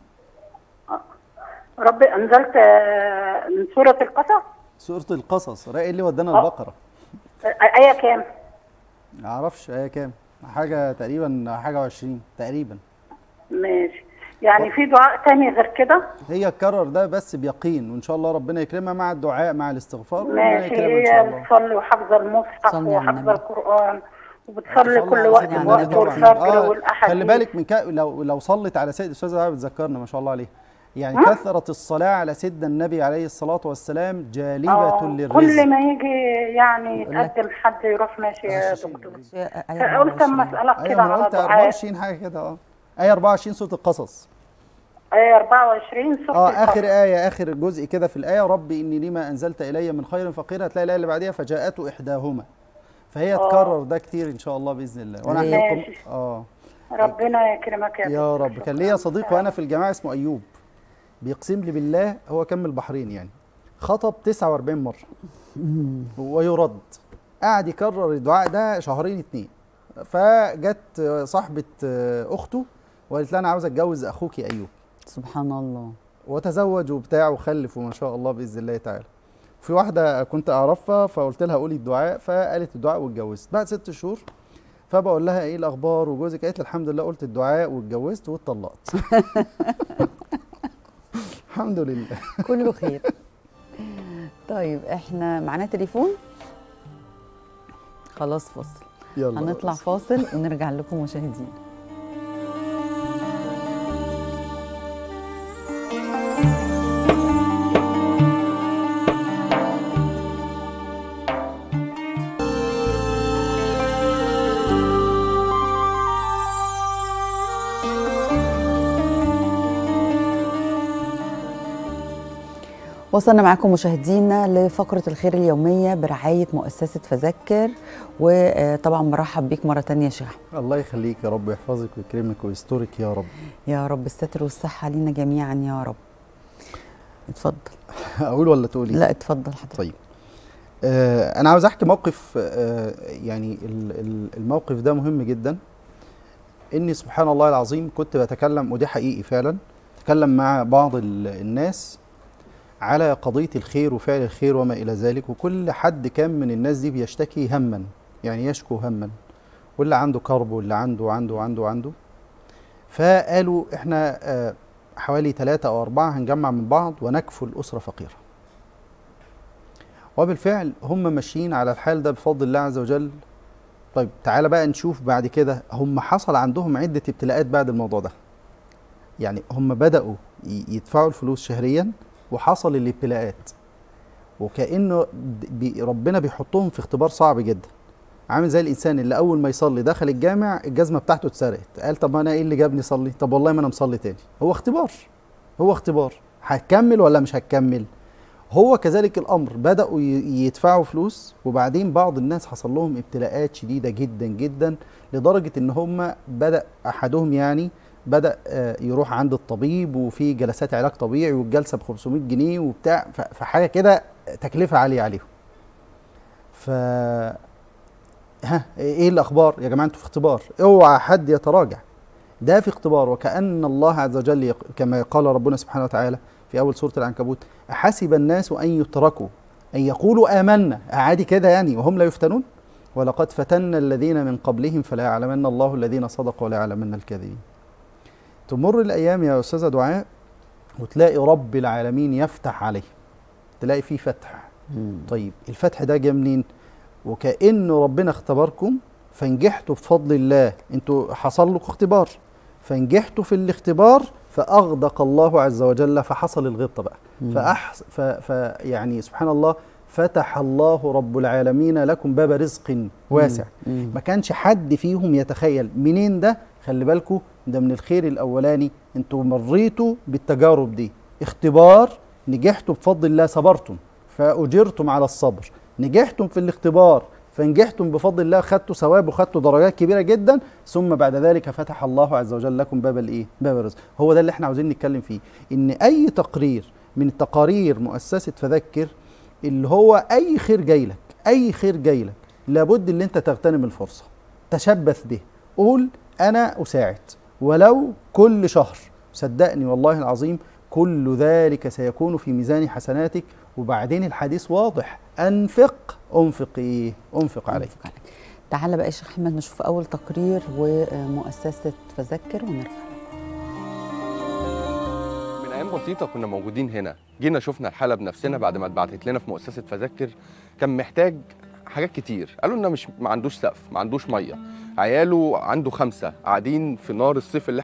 ربي انزلت آه، من سوره القصص سوره القصص راي اللي ودانا آه. البقره آه، ايه كام ما اعرفش ايه كام حاجه تقريبا حاجه و20 تقريبا ماشي يعني في دعاء تاني غير كده هي تكرر ده بس بيقين وان شاء الله ربنا يكرمها مع الدعاء مع الاستغفار وربنا ماشي يكرمها ان شاء هي الله بتصلي وحافظه المصحف صلي على وحافظه النبي. القران وبتصلي صلي كل على وقت سيدنا بوقت النبي بوقت طبعاً. والفجر آه، والاحاديث خلي بالك من كا... لو لو صلت على سيد الاستاذه دعاء بتذكرنا ما شاء الله عليه يعني كثره الصلاه على سيدنا النبي عليه الصلاه والسلام جالبه آه، للرزق كل ما يجي يعني يقول لك- يتقدم حد يروح ماشي يا شيء دكتور آية قلت اما 24. اسالك ايوه كده انا على قلت دعاء 24 حاجه كده اه ايه 24 سوره القصص ايه 24 سوره اه القصص. اخر ايه اخر جزء كده في الايه ربي اني لما انزلت الي من خير فقير هتلاقي الايه اللي بعديها فجاءته احداهما فهي تكرر ده كتير ان شاء الله باذن الله وانا ماشي. هحكي لكم اه ربنا يكرمك يا يا دكتور. رب كان ليا صديق وانا في الجامعه اسمه ايوب بيقسم لي بالله هو كان من البحرين يعني خطب 49 مره ويرد قعد يكرر الدعاء ده شهرين اتنين فجت صاحبه اخته وقالت لها انا عاوز اتجوز اخوك يا ايوب سبحان الله وتزوج وبتاع وخلف وما شاء الله باذن الله تعالى في واحده كنت اعرفها فقلت لها قولي الدعاء فقالت الدعاء واتجوزت بعد ست شهور فبقول لها ايه الاخبار وجوزك قالت لي الحمد لله قلت الدعاء واتجوزت واتطلقت الحمد لله كله خير طيب احنا معانا تليفون خلاص فصل يلا هنطلع فاصل ونرجع لكم مشاهدينا وصلنا معاكم مشاهدينا لفقرة الخير اليومية برعاية مؤسسة فذكر وطبعا برحب بيك مرة تانية يا شيخ أحمد. الله يخليك يا رب يحفظك ويكرمك ويسترك يا رب يا رب الستر والصحة لينا جميعا يا رب اتفضل اقول ولا تقولي لا اتفضل حضرتك طيب آه انا عاوز احكي موقف آه يعني ال- ال- الموقف ده مهم جدا اني سبحان الله العظيم كنت بتكلم ودي حقيقي فعلا اتكلم مع بعض ال- الناس على قضية الخير وفعل الخير وما إلى ذلك وكل حد كان من الناس دي بيشتكي هما يعني يشكو هما واللي عنده كرب واللي عنده وعنده وعنده وعنده فقالوا احنا آه، حوالي ثلاثة أو أربعة هنجمع من بعض ونكفل أسرة فقيرة وبالفعل هم ماشيين على الحال ده بفضل الله عز وجل طيب تعالى بقى نشوف بعد كده هم حصل عندهم عدة ابتلاءات بعد الموضوع ده يعني هم بدأوا ي- يدفعوا الفلوس شهريا وحصل الابتلاءات وكأنه د- بي ربنا بيحطهم في اختبار صعب جدا عامل زي الانسان اللي اول ما يصلي دخل الجامع الجزمه بتاعته اتسرقت قال طب انا ايه اللي جابني اصلي طب والله ما انا مصلي تاني هو اختبار هو اختبار هتكمل ولا مش هتكمل هو كذلك الامر بداوا ي- يدفعوا فلوس وبعدين بعض الناس حصل لهم ابتلاءات شديده جدا جدا لدرجه ان هم بدا احدهم يعني بدا آه، يروح عند الطبيب وفي جلسات علاج طبيعي والجلسه ب 500 جنيه وبتاع ف- فحاجه كده تكلفه عاليه عليهم ف ها ايه الاخبار يا جماعه انتوا في اختبار اوعى حد يتراجع ده في اختبار وكأن الله عز وجل يق- كما قال ربنا سبحانه وتعالى في أول سورة العنكبوت أحسب الناس أن يتركوا أن يقولوا آمنا عادي كده يعني وهم لا يفتنون ولقد فتنا الذين من قبلهم فلا يعلمن الله الذين صدقوا ولا يعلمن الكاذبين تمر الأيام يا أستاذة دعاء وتلاقي رب العالمين يفتح عليه تلاقي فيه فتح طيب الفتح ده جه منين وكأن ربنا اختبركم فنجحتوا بفضل الله انتوا حصل لكم اختبار فنجحتوا في الاختبار فأغدق الله عز وجل فحصل الغبطة بقى فأحس ف... ف يعني سبحان الله فتح الله رب العالمين لكم باب رزق واسع مم. ما كانش حد فيهم يتخيل منين ده خلي بالكم ده من الخير الاولاني انتوا مريتوا بالتجارب دي اختبار نجحتوا بفضل الله صبرتم فاجرتم على الصبر نجحتم في الاختبار فنجحتم بفضل الله خدتوا ثواب وخدتوا درجات كبيره جدا ثم بعد ذلك فتح الله عز وجل لكم باب الايه باب الرزق هو ده اللي احنا عاوزين نتكلم فيه ان اي تقرير من تقارير مؤسسه فذكر اللي هو اي خير جاي لك اي خير جاي لك لابد ان انت تغتنم الفرصه تشبث به قول انا اساعد ولو كل شهر صدقني والله العظيم كل ذلك سيكون في ميزان حسناتك وبعدين الحديث واضح انفق انفق ايه انفق عليك أنفق عليك. تعالى بقى يا شيخ احمد نشوف اول تقرير ومؤسسه فذكر ونرجع من ايام بسيطه كنا موجودين هنا جينا شفنا الحاله بنفسنا بعد ما اتبعتت لنا في مؤسسه فذكر كان محتاج حاجات كتير قالوا لنا مش ما عندوش سقف ما عندوش ميه عياله عنده خمسه قاعدين في نار الصيف اللي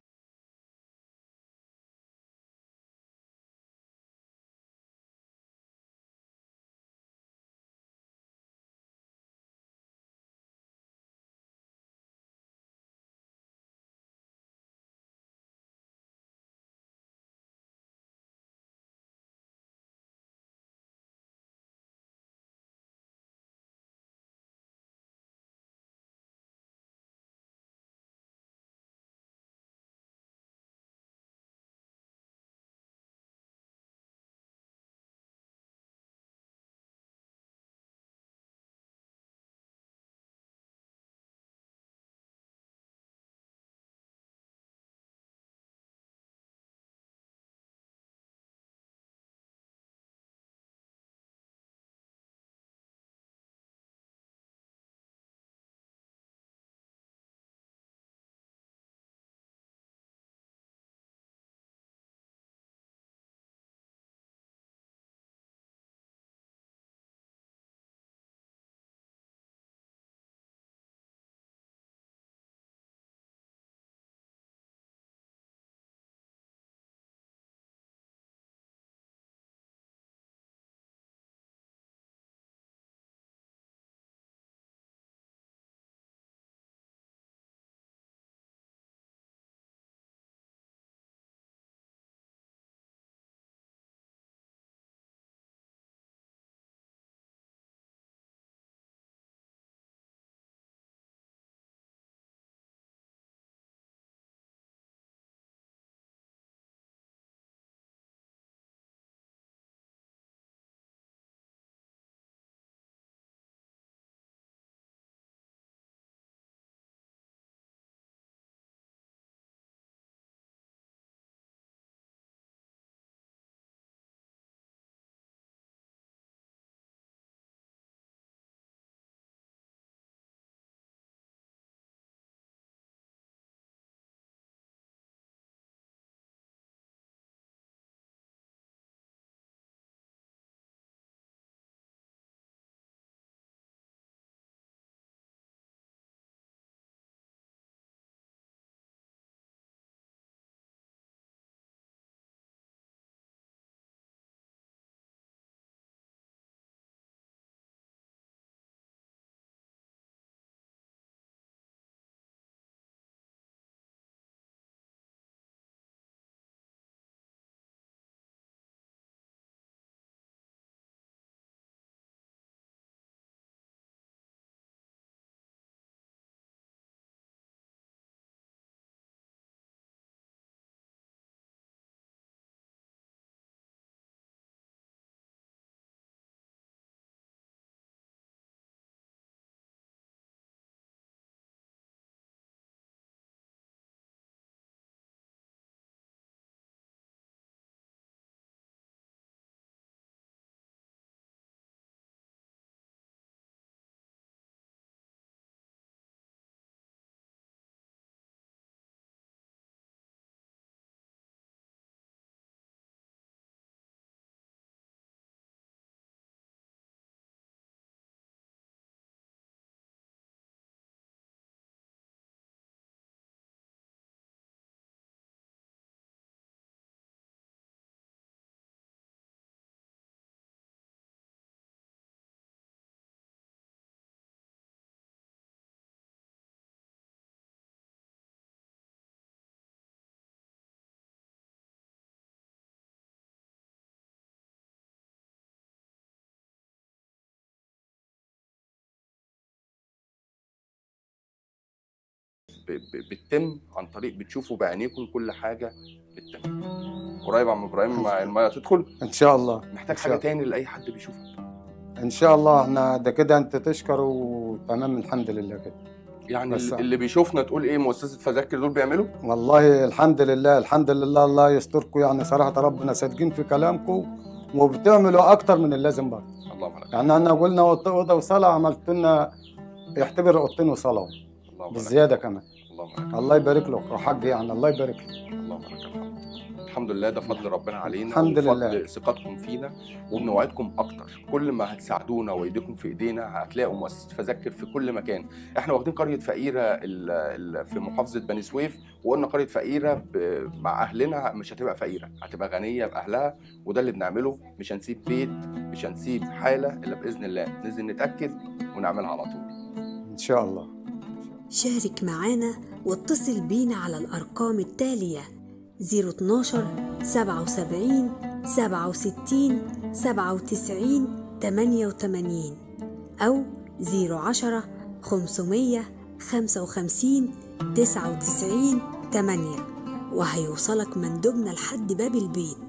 ب- ب- بتتم عن طريق بتشوفوا بعينيكم كل حاجه بتتم قريب يا عم ابراهيم مع الميه تدخل ان شاء الله محتاج إن حاجه شاء- تاني لاي حد بيشوفك ان شاء الله احنا ده كده انت تشكر وتمام الحمد لله كده يعني بس- اللي بيشوفنا تقول ايه مؤسسه فذاكر دول بيعملوا والله الحمد لله الحمد لله الله يستركم يعني صراحه ربنا صادقين في كلامكم وبتعملوا اكتر من اللازم برضه اللهم لك يعني احنا قلنا اوضه أوضة وصلاه عملت لنا يعتبر اوضتين وصلاه اللهم لك بالزياده كمان اللهم لك الله يبارك له وحق يعني الله يبارك له اللهم لك الحمد الحمد لله ده فضل ربنا علينا الحمد وفضل لله. ثقتكم فينا وبنوعدكم اكتر كل ما هتساعدونا وايديكم في ايدينا هتلاقوا مؤسسه فذكر في كل مكان احنا واخدين قريه فقيره ال- ال- في محافظه بني سويف وقلنا قريه فقيره ب- مع اهلنا مش هتبقى فقيره هتبقى غنيه باهلها وده اللي بنعمله مش هنسيب بيت مش هنسيب حاله الا باذن الله ننزل نتاكد ونعملها على طول ان شاء الله شارك معانا واتصل بينا على الأرقام التالية 012 77 67 97 88 أو 010 500 55 99 8 وهيوصلك مندوبنا لحد باب البيت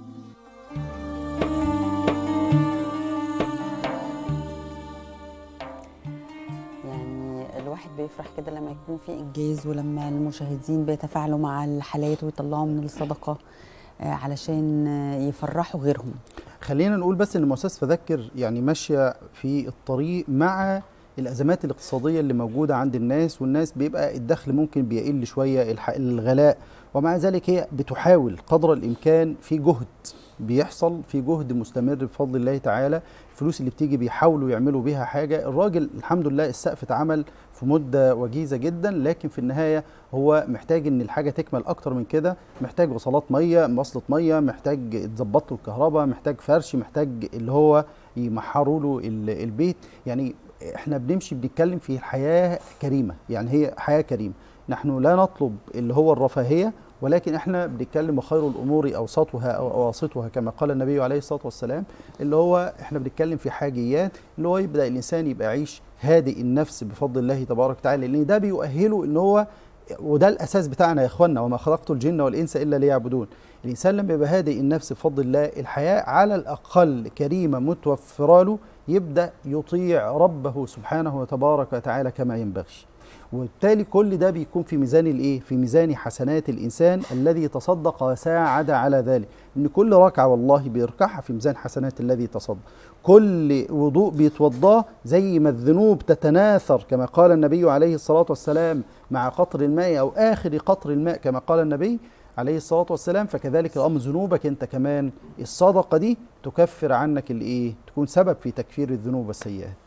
يعني الواحد بيفرح كده لما يكون في انجاز ولما المشاهدين بيتفاعلوا مع الحالات ويطلعوا من الصدقه آه، علشان آه، يفرحوا غيرهم خلينا نقول بس ان مؤسسه فذكر يعني ماشيه في الطريق مع الازمات الاقتصاديه اللي موجوده عند الناس والناس بيبقى الدخل ممكن بيقل شويه الح- الغلاء ومع ذلك هي بتحاول قدر الامكان في جهد بيحصل في جهد مستمر بفضل الله تعالى الفلوس اللي بتيجي بيحاولوا يعملوا بيها حاجه الراجل الحمد لله السقف اتعمل في مده وجيزه جدا لكن في النهايه هو محتاج ان الحاجه تكمل اكتر من كده محتاج وصلات ميه مواصله ميه محتاج يتظبط له الكهرباء محتاج فرش محتاج اللي هو يمحروا له ال- البيت يعني احنا بنمشي بنتكلم في حياه كريمه يعني هي حياه كريمه نحن لا نطلب اللي هو الرفاهيه ولكن احنا بنتكلم وخير الامور اوسطها او اواسطها كما قال النبي عليه الصلاه والسلام اللي هو احنا بنتكلم في حاجيات اللي هو يبدا الانسان يبقى يعيش هادئ النفس بفضل الله تبارك وتعالى لان ده بيؤهله ان هو وده الاساس بتاعنا يا اخوانا وما خلقت الجن والانس الا ليعبدون الانسان لما يبقى هادئ النفس بفضل الله الحياه على الاقل كريمه متوفره له يبدا يطيع ربه سبحانه وتبارك وتعالى كما ينبغي وبالتالي كل ده بيكون في ميزان الايه في ميزان حسنات الانسان الذي تصدق وساعد على ذلك ان كل ركعه والله بيركعها في ميزان حسنات الذي تصدق كل وضوء بيتوضاه زي ما الذنوب تتناثر كما قال النبي عليه الصلاه والسلام مع قطر الماء او اخر قطر الماء كما قال النبي عليه الصلاه والسلام فكذلك الامر ذنوبك انت كمان الصدقه دي تكفر عنك الايه تكون سبب في تكفير الذنوب والسيئات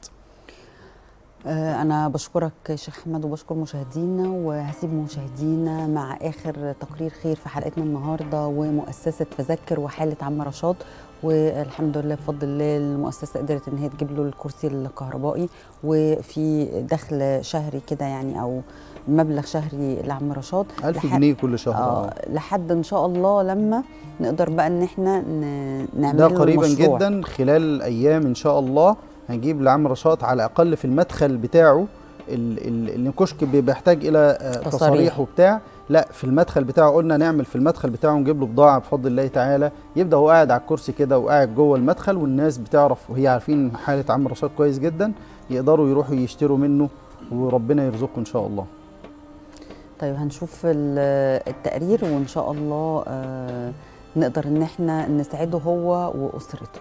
آه، أنا بشكرك يا شيخ أحمد وبشكر مشاهدينا وهسيب مشاهدينا مع آخر تقرير خير في حلقتنا النهاردة ومؤسسة فذكر وحالة عم رشاد والحمد لله بفضل الله المؤسسة قدرت إن هي تجيب له الكرسي الكهربائي وفي دخل شهري كده يعني أو مبلغ شهري لعم رشاد 1000 لح- جنيه كل شهر آه آه. لحد إن شاء الله لما نقدر بقى إن إحنا ن- نعمل ده له قريبا مشروع. جدا خلال ايام ان شاء الله هنجيب لعم رشاد على الاقل في المدخل بتاعه ال- ال- اللي الكشك بي- بيحتاج الى آه، تصاريح. تصاريح وبتاع لا في المدخل بتاعه قلنا نعمل في المدخل بتاعه نجيب له بضاعه بفضل الله تعالى يبدا هو قاعد على الكرسي كده وقاعد جوه المدخل والناس بتعرف وهي عارفين حاله عم رشاد كويس جدا يقدروا يروحوا يشتروا منه وربنا يرزقه ان شاء الله طيب هنشوف ال- التقرير وان شاء الله آه، نقدر ان احنا نساعده هو واسرته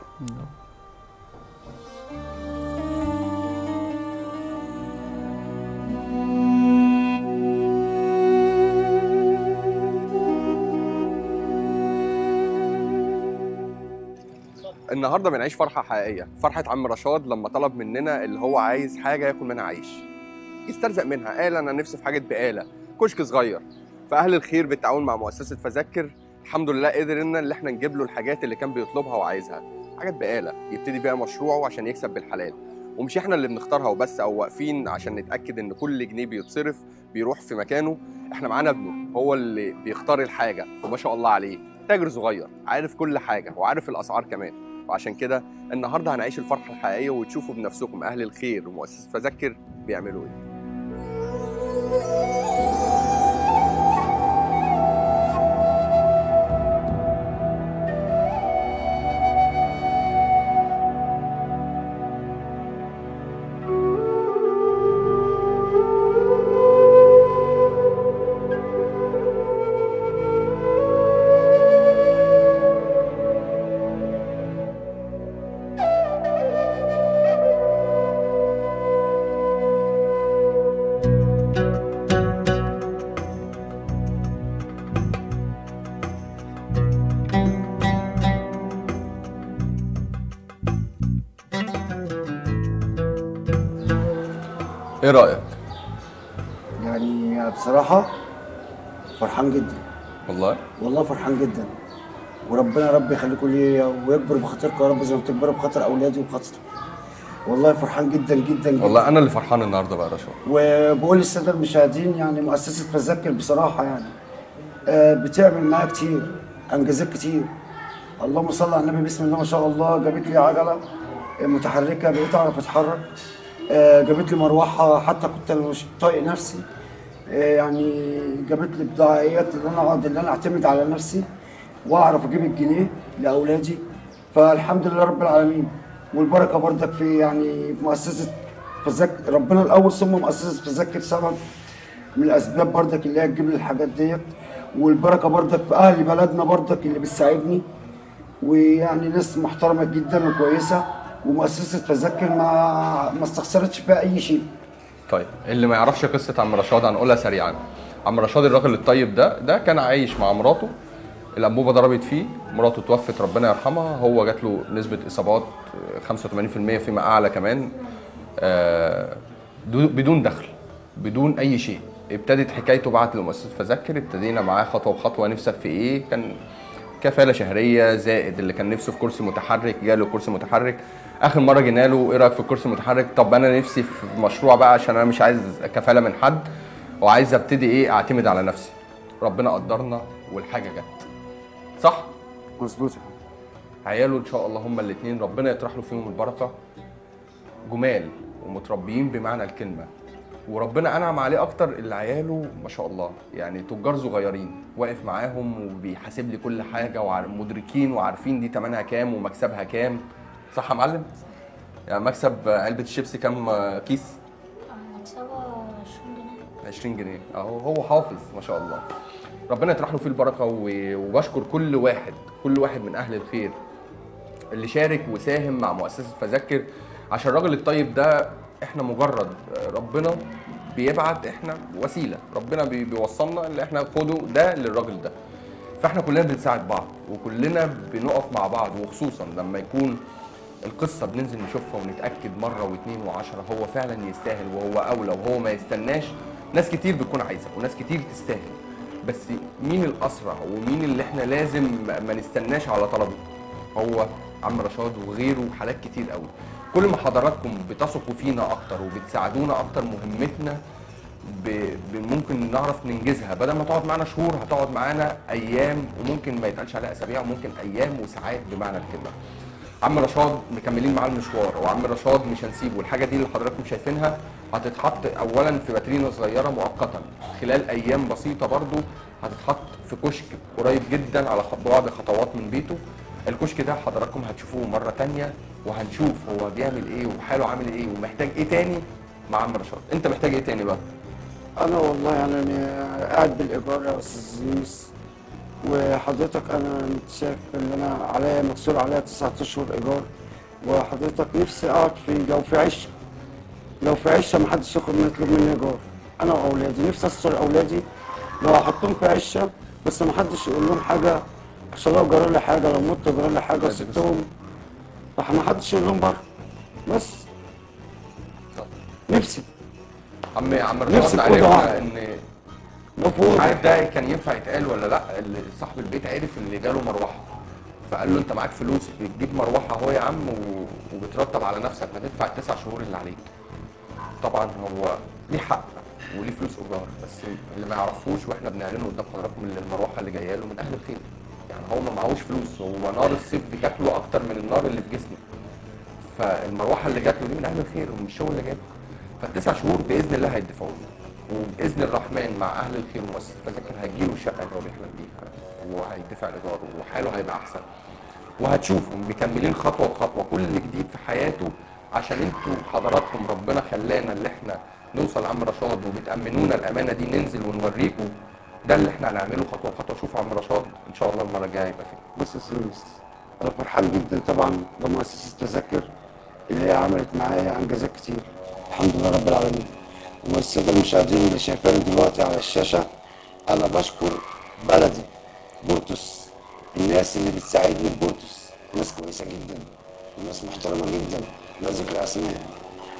النهارده بنعيش فرحه حقيقيه فرحه عم رشاد لما طلب مننا اللي هو عايز حاجه ياكل منها عيش يسترزق منها قال انا نفسي في حاجه بقاله كشك صغير فاهل الخير بالتعاون مع مؤسسه فذكر الحمد لله قدرنا ان احنا نجيب له الحاجات اللي كان بيطلبها وعايزها حاجات بقاله يبتدي بيها مشروعه عشان يكسب بالحلال ومش احنا اللي بنختارها وبس او واقفين عشان نتاكد ان كل جنيه بيتصرف بيروح في مكانه احنا معانا ابنه هو اللي بيختار الحاجه وما شاء الله عليه تاجر صغير عارف كل حاجه وعارف الاسعار كمان وعشان كده النهارده هنعيش الفرحه الحقيقيه وتشوفوا بنفسكم اهل الخير ومؤسسه فذكر بيعملوا ايه ايه رايك يعني بصراحة فرحان جدا والله والله فرحان جدا وربنا يا رب يخليكم ليا ويكبر بخاطركم يا رب زي ما بتكبروا بخاطر اولادي وبخاطري والله فرحان جدا جدا جدا والله انا اللي فرحان النهارده بقى يا رشا وبقول للساده المشاهدين يعني مؤسسه تذكر بصراحه يعني آه، بتعمل معايا كتير انجازات كتير اللهم صل على النبي بسم الله ما شاء الله جابت لي عجله متحركه بقيت اعرف اتحرك آه، جابت لي مروحه حتى كنت أنا مش طايق نفسي آه، يعني جابت لي بضاعيات اللي انا اقعد اللي انا اعتمد على نفسي واعرف اجيب الجنيه لاولادي فالحمد لله رب العالمين والبركه برضك في يعني في مؤسسه فذكر ربنا الاول ثم مؤسسه فذكر سبب من الاسباب برضك اللي هي تجيب لي الحاجات ديت والبركه برضك في اهل بلدنا برضك اللي بتساعدني ويعني ناس محترمه جدا وكويسه ومؤسسه تذكر ما ما استخسرتش فيها اي شيء طيب اللي ما يعرفش قصه عم رشاد هنقولها سريعا عم رشاد الراجل الطيب ده ده كان عايش مع مراته الانبوبه ضربت فيه مراته توفت ربنا يرحمها هو جات له نسبه اصابات آه، 85% فيما اعلى كمان آه، دو- بدون دخل بدون اي شيء ابتدت حكايته بعت لمؤسسه فذكر ابتدينا معاه خطوه بخطوه نفسك في ايه كان كفاله شهريه زائد اللي كان نفسه في كرسي متحرك جاله كرسي متحرك اخر مره جينا له ايه رايك في الكرسي المتحرك طب انا نفسي في مشروع بقى عشان انا مش عايز كفاله من حد وعايز ابتدي ايه اعتمد على نفسي ربنا قدرنا والحاجه جت صح مظبوط عياله ان شاء الله هما الاثنين ربنا يطرح له فيهم البركه جمال ومتربيين بمعنى الكلمه وربنا انعم عليه اكتر اللي عياله ما شاء الله يعني تجار صغيرين واقف معاهم وبيحاسب لي كل حاجه ومدركين وعارفين دي تمنها كام ومكسبها كام صح يا معلم يعني مكسب علبه الشيبسي كام كيس مكسبه 20 جنيه 20 جنيه اهو هو حافظ ما شاء الله ربنا يطرح له فيه البركه و- وبشكر كل واحد كل واحد من اهل الخير اللي شارك وساهم مع مؤسسه فذكر عشان الراجل الطيب ده احنا مجرد ربنا بيبعت احنا وسيله ربنا بي- بيوصلنا اللي احنا خده ده للراجل ده فاحنا كلنا بنساعد بعض وكلنا بنقف مع بعض وخصوصا لما يكون القصه بننزل نشوفها ونتاكد مره واثنين وعشرة هو فعلا يستاهل وهو اولى وهو ما يستناش ناس كتير بتكون عايزه وناس كتير تستاهل بس مين الاسرع ومين اللي احنا لازم ما ما نستناش على طلبه هو عم رشاد وغيره وحالات كتير قوي كل ما حضراتكم بتثقوا فينا اكتر وبتساعدونا اكتر مهمتنا ب... ب- ممكن نعرف ننجزها بدل ما تقعد معانا شهور هتقعد معانا ايام وممكن ما يتقالش عليها اسابيع وممكن ايام وساعات بمعنى الكلمه عم رشاد مكملين معاه المشوار وعم رشاد مش هنسيبه الحاجه دي اللي حضراتكم شايفينها هتتحط اولا في باترينا صغيره مؤقتا خلال ايام بسيطه برضو هتتحط في كشك قريب جدا على خط- بعد خطوات من بيته الكشك ده حضراتكم هتشوفوه مره تانية وهنشوف هو بيعمل ايه وحاله عامل ايه ومحتاج ايه تاني مع عم رشاد انت محتاج ايه تاني بقى انا والله يعني أنا قاعد بالايجار يا استاذ يونس وحضرتك انا انت شايف ان انا عليا مكسور عليا تسعة اشهر ايجار وحضرتك نفسي اقعد في لو في عشه لو في عشه محدش ياخد مني يطلب مني ايجار انا واولادي نفسي استر اولادي لو احطهم في عشه بس محدش يقول لهم حاجه عشان لو جرى لي حاجه لو مت جرى لي حاجه سبتهم فمحدش يقول لهم بره بس نفسي عم عم نفسي رشاد في عرفنا أوضة واحدة. ان مفروض عارف ده كان ينفع يتقال ولا لا اللي صاحب البيت عرف اللي جاله مروحه فقال له انت معاك فلوس بتجيب مروحه اهو يا عم و... وبترتب على نفسك هتدفع التسع شهور اللي عليك طبعا هو ليه حق وليه فلوس ايجار بس اللي ما يعرفوش واحنا بنعلنه قدام حضراتكم ان المروحه اللي جايه له من اهل الخير يعني هو ما معهوش فلوس هو نار الصيف بتاكله اكتر من النار اللي في جسمه فالمروحه اللي جات له دي من اهل الخير ومش هو اللي جابها فالتسع شهور باذن الله هيدفعوا له وباذن الرحمن مع اهل الخير ومؤسسه فذاكر هتجيله الشقه اللي هو بيحلم بيها وهيدفع الايجار وحاله هيبقى احسن وهتشوفوا مكملين خطوه بخطوه كل جديد في حياته عشان انتوا حضراتكم ربنا خلانا اللي احنا نوصل لعم رشاد وبتامنونا الامانه دي ننزل ونوريكم ده اللي احنا هنعمله خطوه بخطوه شوفوا عم رشاد ان شاء الله المره الجايه هيبقى فين بص يا سيريس انا فرحان جدا طبعا بمؤسسه تذكر اللي هي عملت معايا انجازات كتير الحمد لله رب العالمين والساده المشاهدين اللي شايفاني دلوقتي على الشاشه انا بشكر بلدي بورتوس الناس اللي بتساعدني في بورتوس ناس كويسه جدا وناس محترمه جدا لا ذكر اسماء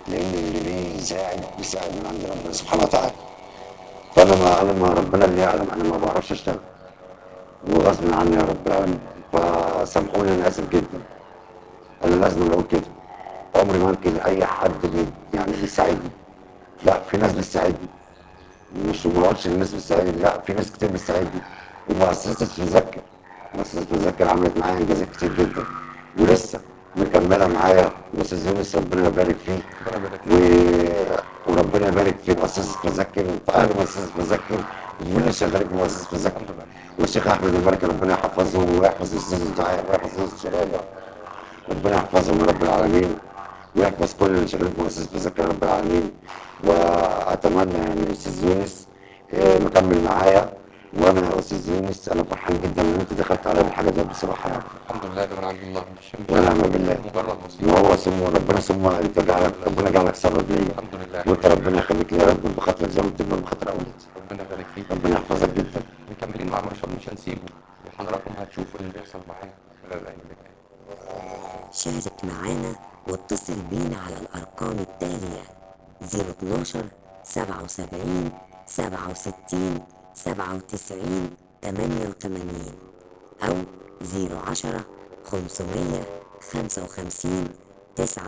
لان اللي بيساعد بيساعد من عند ربنا سبحانه وتعالى فانا ما انا ما ربنا اللي يعلم انا ما بعرفش اشتغل وغصب عني يا رب العالمين فسامحوني انا اسف جدا انا لازم اقول كده عمري ما انكر اي حد بي يعني بيساعدني لا في ناس بتساعدني مش ما بقولش الناس بتساعدني لا في ناس كتير بتساعدني ومؤسسة تذكر مؤسسة تذكر عملت معايا انجازات كتير جدا ولسه مكملة معايا الاستاذ يونس ربنا يبارك فيه و... وربنا يبارك في مؤسسة تذكر وفي اهل مؤسسة تذكر وكل اللي شغالين في مؤسسة تذكر والشيخ احمد المبارك ربنا يحفظه ويحفظ الاستاذ الدعاء ويحفظ الاستاذ الشباب ربنا يحفظهم يا رب العالمين ويحفظ كل اللي شغالين في مؤسسة تذكر يا رب العالمين واتمنى يعني الاستاذ يونس آه، مكمل معايا وانا يا استاذ يونس انا فرحان جدا ان انت دخلت على الحاجه دي بصراحه يعني الحمد لله ده من عند الله مش مش ونعم بالله مجرد ما هو سمو ربنا سمو انت جعلك ربنا جعلك سبب ليا الحمد لله وانت ربنا يخليك لي يا رب بخاطرك زي ما بتكبر بخاطر اولاد ربنا يبارك فيك ربنا يحفظك جدا مكملين مع مشروع مش هنسيبه وحضراتكم هتشوفوا اللي بيحصل معايا خلال الايام اللي جايه شارك معانا واتصل بينا على الأرقام التالية 012 77 67 97 88 أو 010 500 55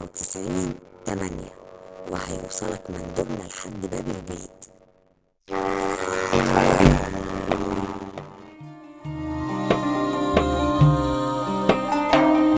99 8 وهيوصلك مندوبنا لحد باب البيت